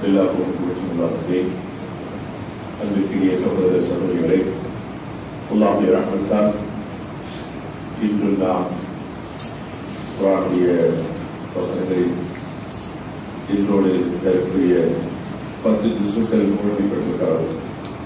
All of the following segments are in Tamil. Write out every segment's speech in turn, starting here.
எல்லாருக்கும் குறிச்சுள்ளார்களே அன்பிற்குரிய சகோதர சகோதரிகளே அல்லாஹுடைய ரஹ்மத்தால் இன்று நாம் குரானுடைய வசனங்களில் இதனோடு இருக்கக்கூடிய பத்து ஜிசுக்கள் முழுமைப்பட்டிருக்கிறார்கள்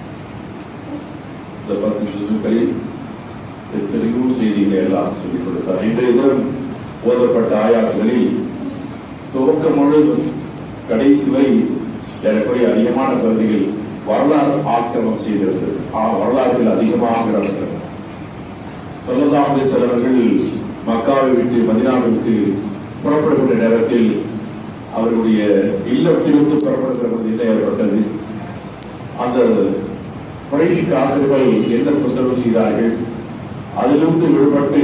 இந்த பத்து ஜிசுக்களில் எத்தனையோ செய்திகளை எல்லாம் சொல்லிக் கொடுத்தார் இன்றைய தினம் ஓதப்பட்ட ஆயாட்டுகளில் துவக்கம் முழுவதும் கடைசி வரை ஏறக்குறைய அதிகமான பகுதிகள் வரலாறு ஆக்கிரமம் செய்திருந்தது ஆ வரலாறுகள் அதிகமாக நடந்தது சொல்லதாமலை செலவர்கள் மக்காவை விட்டு மதினாவிற்கு புறப்படுகின்ற நேரத்தில் அவர்களுடைய இல்லத்திலிருந்து புறப்படுகிற போது என்ன ஏற்பட்டது அந்த குறைஷி காதல்கள் என்ன தொந்தரவு செய்தார்கள் அதிலிருந்து விடுபட்டு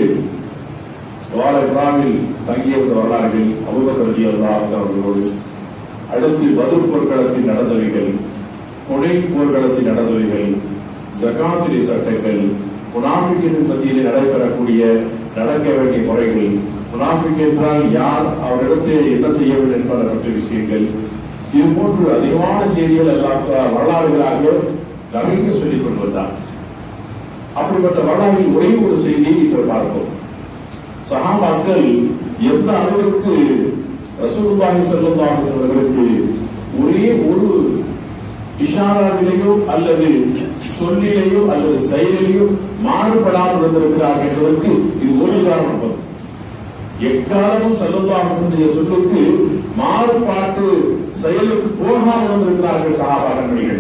வார விழாவில் தங்கியிருந்த வரலாறுகள் அபுபக்கரதி அவர்களோடு அடுத்து பதில் போர்க்களத்தில் நடந்தவைகள் கொடை போர்க்களத்தில் நடந்தவைகள் ஜகாத்திரி சட்டங்கள் முனாஃபிக்கின் மத்தியில் நடைபெறக்கூடிய நடக்க வேண்டிய முறைகள் முனாஃபிக் என்றால் யார் அவரிடத்தில் என்ன செய்ய வேண்டும் என்பதை பற்றிய விஷயங்கள் இது போன்று அதிகமான செய்திகள் எல்லாம் வரலாறுகளாக நவீன சொல்லிக் கொண்டு வந்தார் அப்படிப்பட்ட வரலாறில் ஒரே ஒரு செய்தியை இன்று பார்ப்போம் சகாபாக்கள் எந்த அளவிற்கு ரசூலுல்லாஹி ஸல்லல்லாஹு அலைஹி அவர்களுக்கு ஒரே ஒரு இஷாராவிலேயோ அல்லது சொல்லிலேயோ அல்லது செயலிலேயோ மாறுபடாமல் இருந்திருக்கிறார்கள் என்பதற்கு இது ஒரு உதாரணம் போதும். எக்காலமும் செல்லல்லாஹுடைய சொல்லுக்கு மாறுபாட்டு செயலுக்கு போகாமல் இருந்திருக்கிறார்கள் சகாபாகங்கள்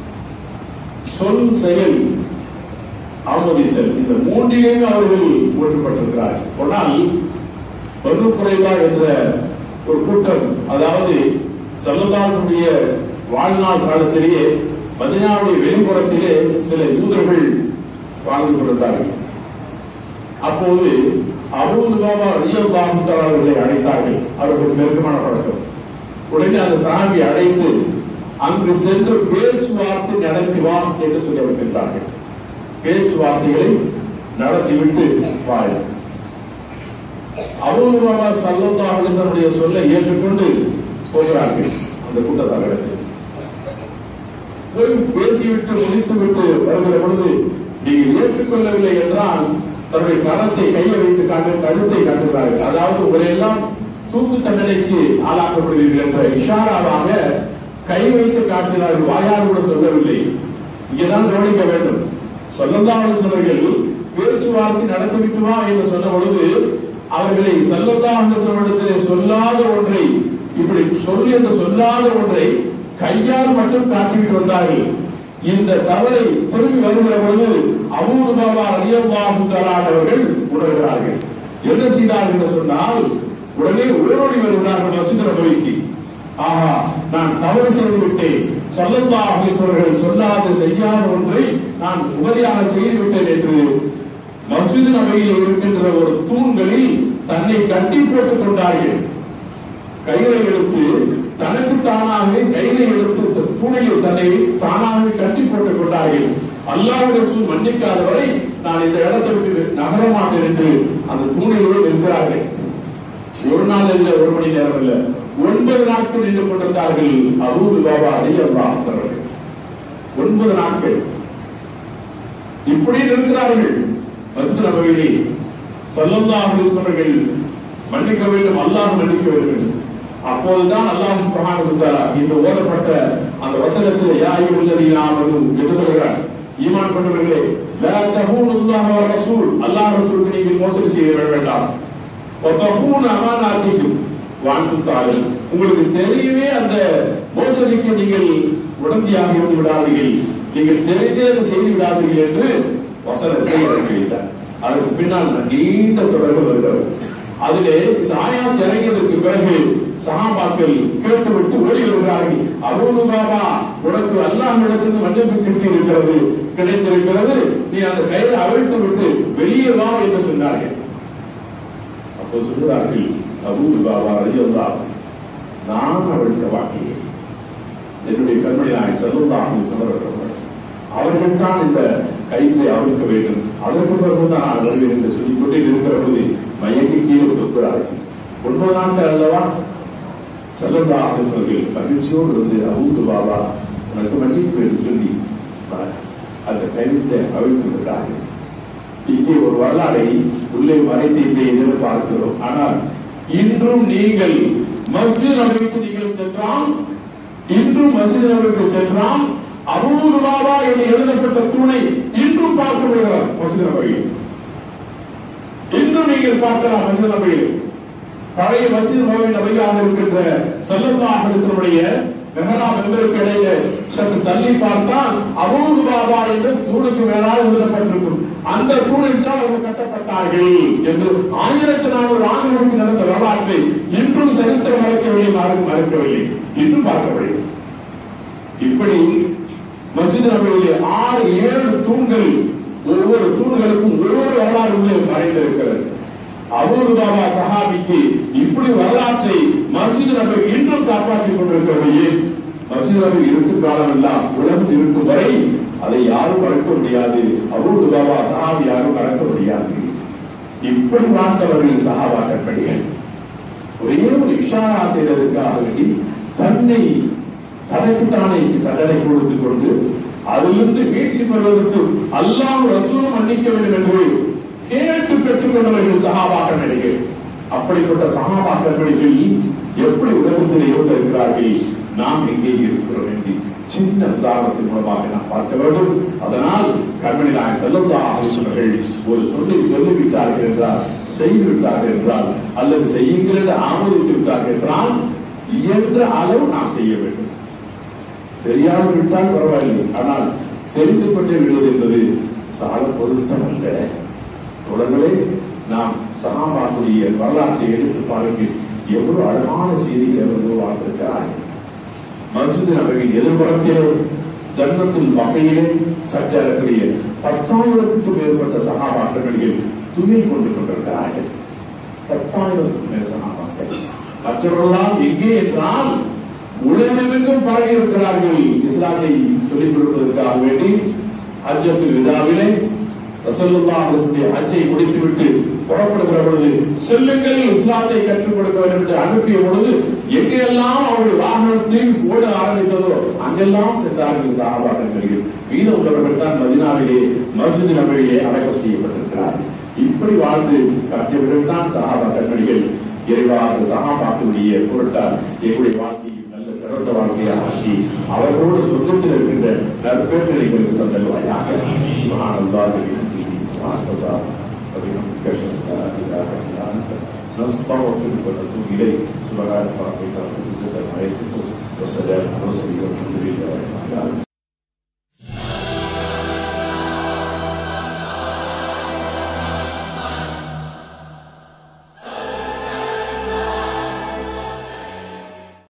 சொல் செயல் ஆமோதித்தல் இந்த மூன்றிலேயும் அவர்கள் ஒன்றுபட்டிருக்கிறார்கள் ஆனால் பனு குறைவா என்ற ஒரு கூட்டம் அதாவது சல்லதாசனுடைய வாழ்நாள் காலத்திலேயே மதினாவுடைய வெளிப்புறத்திலே சில யூதர்கள் வாழ்ந்து கொண்டிருந்தார்கள் அப்போது அபூது பாபா ரியல் அவர்களை அழைத்தார்கள் அவர்கள் நெருக்கமான பழக்கம் உடனே அந்த சாமி அழைத்து அங்கு சென்று பேச்சுவார்த்தை நடத்தி வா என்று சொல்லி வருகின்றார்கள் பேச்சுவார்த்தைகளை நடத்திவிட்டு வாய் அபூது பாபா சல்லல்லா அலிசனுடைய சொல்லை ஏற்றுக்கொண்டு போகிறார்கள் அந்த கூட்டத்தாரிடத்தில் போய் பேசிவிட்டு முடித்து விட்டு வருகிற பொழுது நீங்கள் ஏற்றுக்கொள்ளவில்லை என்றால் தன்னுடைய கரத்தை கையை வைத்து காட்டு கழுத்தை காட்டுகிறார்கள் அதாவது உங்களெல்லாம் தூக்கு தண்டனைக்கு ஆளாக்கப்படுவீர்கள் என்ற இஷாராவாக கை வைத்து காட்டினார்கள் வாயால் கூட சொல்லவில்லை இங்கேதான் கவனிக்க வேண்டும் சொல்லந்தாவல் சொன்னவர்கள் பேச்சுவார்த்தை நடத்திவிட்டு வா என்று சொன்ன பொழுது அவர்களை செல்லந்தாவத்திலே சொல்லாத ஒன்றை இப்படி சொல்லி என்று சொல்லாத ஒன்றை கையால் மட்டும் காட்டிவிட்டு வந்தார்கள் இந்த தவறை திரும்பி வருகிற பொழுது அபூது பாபா அலியல்லாஹு அவர்கள் உணர்கிறார்கள் என்ன செய்தார்கள் என்று சொன்னால் உடனே ஓடோடி வருகிறார்கள் மசூத் நபவிக்கு ஆஹா நான் தவறு செய்து விட்டேன் சொல்லல்லா அவர்கள் சொல்லாத செய்யாத ஒன்றை நான் உபரியாக செய்து விட்டேன் என்று மசூத் நபையில் இருக்கின்ற ஒரு தூண்களில் தன்னை கட்டி போட்டுக் கொண்டார்கள் கையில எடுத்து தனக்கு தானாகவே கையில எடுத்து தூணில் தன்னை தானாகவே கட்டி போட்டுக் கொண்டார்கள் அல்லாஹ் ரசூல் மன்னிக்காத வரை நான் இந்த இடத்தை விட்டு நகர மாட்டேன் என்று அந்த தூணிலோடு இருக்கிறார்கள் ஒரு நாள் இல்ல ஒரு மணி நேரம் இல்ல ஒன்பது நாட்கள் நின்று கொண்டிருந்தார்கள் அபூது பாபா அலி அல்லாஹ் ஒன்பது நாட்கள் இப்படி இருக்கிறார்கள் மஸ்து நபர்களே சல்லல்லாஹு அலைஹி அவர்கள் மன்னிக்க வேண்டும் அல்லாஹ் மன்னிக்க வேண்டும் அப்போதுதான் அல்லாஹ் சுப்ஹானஹு வ தஆலா இந்த ஓதப்பட்ட அந்த வசனத்தில் யா அய்யுஹல்லதீன ஆமனு என்று சொல்கிறார் ஈமான் கொண்டவர்களே லா தஹூனுல்லாஹ வ ரசூல் அல்லாஹ் ரசூலுக்கு நீங்கள் மோசடி செய்ய வேண்டாம் வ தஹூன் அமானாத்திக்கும் வான்கும் தாலும் உங்களுக்கு தெரியவே அந்த மோசடிக்கு நீங்கள் உடம்பியாக இருந்து விடாதீர்கள் நீங்கள் தெரிந்தே அதை செய்து விடாதீர்கள் என்று வசனத்தை இறக்கி வைத்தார் அதற்கு பின்னால் நீண்ட தொடர்பு வருகிறது அதிலே இந்த ஆயாத் இறங்கியதற்கு பிறகு சகாபாக்கள் கேட்டுவிட்டு ஓடி வருகிறார்கள் அருணு பாபா உனக்கு அல்லாஹ் இடத்திலிருந்து மன்னிப்பு கிட்டி இருக்கிறது கிடைத்திருக்கிறது நீ அந்த கையை அவிழ்த்து விட்டு வெளியே வா என்று சொன்னார்கள் அப்போ சொல்கிறார்கள் அபூது பாபா ரஜல்லா நான் அவிழ்த்த வாக்கியை என்னுடைய கண்மணி நாய் செல்வதாக சமரர்கள் அவர்கள் தான் இந்த கயிற்றை அவிழ்க்க வேண்டும் அதற்கு பிறகுதான் நான் வருவேன் என்று சொல்லிக் கொண்டே இருக்கிற போது மயங்கி கீழே தொக்குறார்கள் ஒன்பது நாட்கள் அல்லவா செல்லல்லா ஆலோசகர்கள் மகிழ்ச்சியோடு வந்து அபூது பாபா உனக்கு மன்னிப்பு என்று சொல்லி அஹ், அந்த கைவிட்ட அவிழ்த்து விட்டார்கள் இங்கே ஒரு வரலாறை உள்ளே மறைத்து இங்கே எதிர்பார்க்கிறோம் ஆனால் இன்றும் நீங்கள் மஸ்ஜித் நபவிக்கு நீங்கள் சென்றால் இன்றும் மஸ்ஜித் நபவிக்கு சென்றால் அபூது பாபா என்று எழுதப்பட்ட தூணை இன்றும் பார்க்க முடியாது மஸ்ஜித் நபவியில் இன்றும் நீங்கள் பார்க்கலாம் மஸ்ஜித் நபவியில் பழைய மஸ்ஜித் நபவி நபையாக இருக்கின்ற செல்லல்லாஹு அலைஹி வஸல்லுடைய மெஹராப் என்பதற்கு இடையே சற்று தள்ளி பார்த்தால் அபூது பாபா என்று தூணுக்கு மேலாக எழுதப்பட்டிருக்கும் அந்த தூணில் தான் அவர்கள் கட்டப்பட்டார்கள் என்று ஆயிரத்தி நானூறு ஆண்டுகளுக்கு நடந்த வரலாற்றை இன்றும் சரித்திரம் மறைக்கவில்லை யாரும் மறுக்கவில்லை இன்றும் பார்க்கவில்லை இப்படி மஸ்ஜித் நபவியிலே ஆறு ஏழு தூண்கள் ஒவ்வொரு தூண்களுக்கும் ஒவ்வொரு வரலாறு உள்ளே மறைந்திருக்கிறது அபூர் பாபா சஹாபிக்கு இப்படி வரலாற்றை மஸ்ஜித் நபி இன்றும் காப்பாற்றிக் கொண்டிருக்கிறவையே மஸ்ஜித் நபி இருக்கும் காலமெல்லாம் உலகம் இருக்கும் வரை அதை யாரும் மறக்க முடியாது அபூர் பாபா சஹாபி யாரும் மறக்க முடியாது இப்படி வாழ்ந்தவர்கள் சஹாபாக்கள் படிகள் ஒரே ஒரு இஷாரா செய்ததற்காக வேண்டி தன்னை தனக்கு தானே தண்டனை கொடுத்துக் கொண்டு அதிலிருந்து மீட்சி பெறுவதற்கு அல்லாஹ் ரசூலும் மன்னிக்க வேண்டும் என்று கேட்டு பெற்றுக் கொண்டவர்கள் சகாபாக்கள் நடிகை அப்படிப்பட்ட சகாபாக்கள் நடிகை எப்படி உலகத்தில் இருக்கிறார்கள் நாம் எங்கே இருக்கிறோம் என்று சின்ன உதாரணத்தின் மூலமாக நாம் பார்க்க வேண்டும் அதனால் கண்மணி நாயன் செல்லல்லா ஆலோசனைகள் ஒரு சொல்லி சொல்லிவிட்டார்கள் என்றால் செய்து விட்டார்கள் என்றால் அல்லது செய்யுங்கள் என்று ஆமோதித்து விட்டார்கள் என்றால் இயன்ற அளவு நாம் செய்ய வேண்டும் தெரியாமல் விட்டால் பரவாயில்லை ஆனால் தெரிந்து கொண்டே விடுவது என்பது சால பொருத்தம் அல்ல தொடர்களே நாம் சகாபாக்குடைய வரலாற்றை எடுத்து பாருங்கள் எவ்வளவு அழகான செய்திகளை அவர்கள் வாழ்ந்திருக்கிறார்கள் மஸ்ஜித் நபரின் எதிர்புறத்திலே ஜன்னத்தில் வகையிலே சற்றக்கூடிய பத்தாயிரத்துக்கும் மேற்பட்ட சகாபாக்களில் துயில் கொண்டு கொண்டிருக்கிறார்கள் பத்தாயிரத்துக்கும் மேல் சகாபாக்கள் மற்றவர்களெல்லாம் எங்கே என்றால் உலகமெங்கும் பரவி இருக்கிறார்கள் இஸ்லாத்தை சொல்லிக் கொடுப்பதற்காக வேண்டி ஹஜ்ஜத்தில் விழாவிலே ரசல்லுல்லாஹ் அலைஹி ஹஜ்ஜை முடித்துவிட்டு புறப்படுகிற பொழுது செல்லுங்கள் இஸ்லாத்தை கற்றுக் கொடுக்க வேண்டும் என்று அனுப்பிய பொழுது எங்கெல்லாம் அவருடைய வாகனத்தில் ஓட ஆரம்பித்ததோ அங்கெல்லாம் சென்றார்கள் சஹாபாக்கள் மீத உள்ளவர்கள் தான் மதினாவிலே மஸ்ஜித் நபரிலே அடக்கம் செய்யப்பட்டிருக்கிறார்கள் இப்படி வாழ்ந்து காட்டியவர்கள் தான் சஹாபாக்கள் நடிகள் இறைவா அந்த சகாபாக்களுடைய பொருட்டால் எங்களுடைய வாழ்க்கையை நல்ல சிறந்த வாழ்க்கையாக ஆக்கி அவர்களோடு சொர்க்கத்தில் இருக்கின்ற நற்பேற்றை எங்களுக்கு தந்தல்வாயாக சுபஹானல்லாஹி சுபஹானல்லாஹ் وبحمدك اشهد ان لا اله الا انت نستغفرك ونتوب اليك سبحانك ربك رب العزه عما يصفون